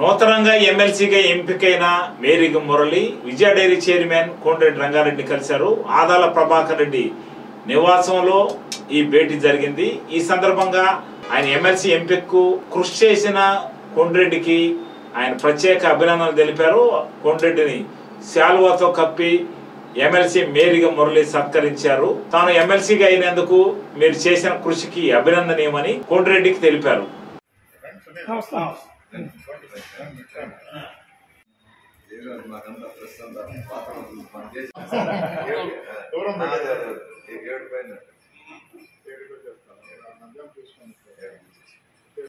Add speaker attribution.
Speaker 1: నూతనంగా ఎమ్మెల్సీగా ఎంపికైన మేరిగ మురళి విజయ డైరీ చైర్మన్ కోండ్రెడ్డి రంగారెడ్డి కలిశారు ఆదాల ప్రభాకర్ రెడ్డి నివాసంలో ఈ భేటీ జరిగింది ఈ సందర్భంగా ఆయన ఎమ్మెల్సీ ఎంపికకు కృషి చేసిన కొండ్రెడ్డికి ఆయన ప్రత్యేక అభినందనలు తెలిపారు కొండ్రెడ్డిని శాలువాతో కప్పి ఎమ్మెల్సీ మేరిగ మురళి సత్కరించారు తాను ఎమ్మెల్సీగా అయినందుకు మీరు చేసిన కృషికి అభినందనీయమని కొండ్రెడ్డికి తెలిపారు
Speaker 2: ఈరోజు మాకంతా ప్రస్తుతం పాత రోజులు మనం చేసి
Speaker 3: దూరం
Speaker 2: అదే, అదే, అదే. ఏడు పైన
Speaker 3: చేస్తాను